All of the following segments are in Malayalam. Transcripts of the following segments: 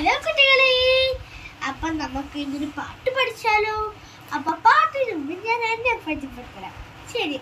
ഹലോ കുട്ടികളെ അപ്പൊ നമുക്ക് ഇന്നൊരു പാട്ട് പഠിച്ചാലോ അപ്പൊ പാട്ടിന് മുമ്പ് ഞാൻ എന്നെ പരിചയപ്പെടുത്തരാം ശരി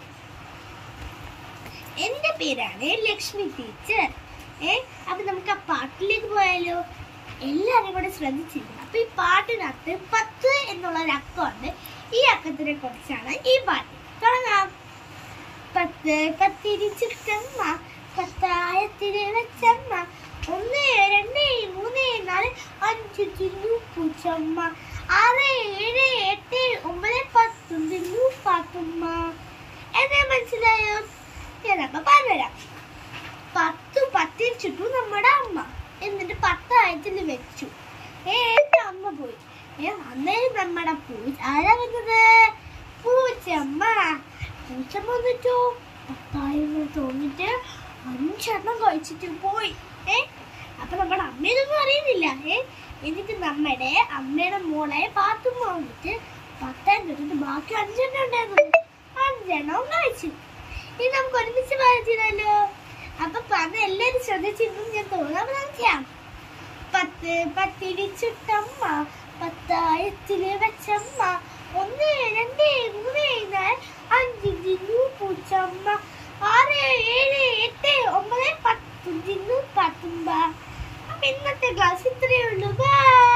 എന്റെ പേരാണ് ലക്ഷ്മി ടീച്ചർ ഏ അപ്പൊ നമുക്ക് ആ പാട്ടിലേക്ക് പോയാലോ എല്ലാരും കൂടെ ശ്രദ്ധിച്ചിരുന്നു അപ്പൊ ഈ പാട്ടിനകത്ത് പത്ത് എന്നുള്ള ഒരു അക്കമുണ്ട് ഈ അക്കത്തിനെ കുറിച്ചാണ് ഈ പാട്ട് തുടങ്ങാം പത്ത് പത്തിരിച്ചിട്ടമ്മ പത്തായത്തിന് വെച്ചമ്മ ഒന്ന് രണ്ട് മൂന്ന് നാല് അഞ്ച് തിന്നു പൂച്ചമ്മ ആറ് ഏഴ് എട്ട് ഒമ്പത് പത്തും തിന്നു പാത്തുമ്മ എന്നെ മനസ്സിലായോ ഞാനപ്പ പറഞ്ഞുതരാം പത്ത് പത്തിരിച്ചിട്ടു നമ്മുടെ അമ്മ എന്നിട്ട് പത്തായത്തിൽ വെച്ചു ഏ എന്റെ അമ്മ പോയി ഏ അന്നേരം നമ്മുടെ പൂച്ച ആരാ വന്നത് പൂച്ചമ്മ പൂച്ചമ്മ വന്നിട്ടു പത്തായം തോന്നിട്ട് അഞ്ചെണ്ണം കഴിച്ചിട്ട് പോയി ഏ അപ്പൊ നമ്മുടെ അമ്മയിലൊന്നും അറിയുന്നില്ല ഏ എന്നിട്ട് നമ്മുടെ അമ്മയുടെ മോളെ പാത്തുമ്മ വന്നിട്ട് പത്തായം തൊട്ടിട്ട് ബാക്കി അഞ്ചെണ്ണം ഉണ്ടായിരുന്നു അഞ്ചെണ്ണം കഴിച്ചു ഇനി നമുക്ക് ഒരുമിച്ച് പറഞ്ഞില്ലല്ലോ അപ്പൊ പറഞ്ഞ എല്ലാരും ശ്രദ്ധിച്ചിരുന്നു ഞാൻ തോന്നാൻ ചെയ്യാം പത്ത് പത്തിരി ചുട്ടമ്മ പത്തായത്തില് വെച്ചമ്മ ഒന്ന് രണ്ട് മൂന്ന് നാല് അഞ്ച് ജിന്നു പൂച്ചമ്മ ആറ് ഏഴ് എട്ട് ഒമ്പത് പത്ത് ജിന്നു പത്തുമ്പ അപ്പൊ ഇന്നത്തെ ക്ലാസ് ഇത്രയേ ഉള്ളൂ ബൈ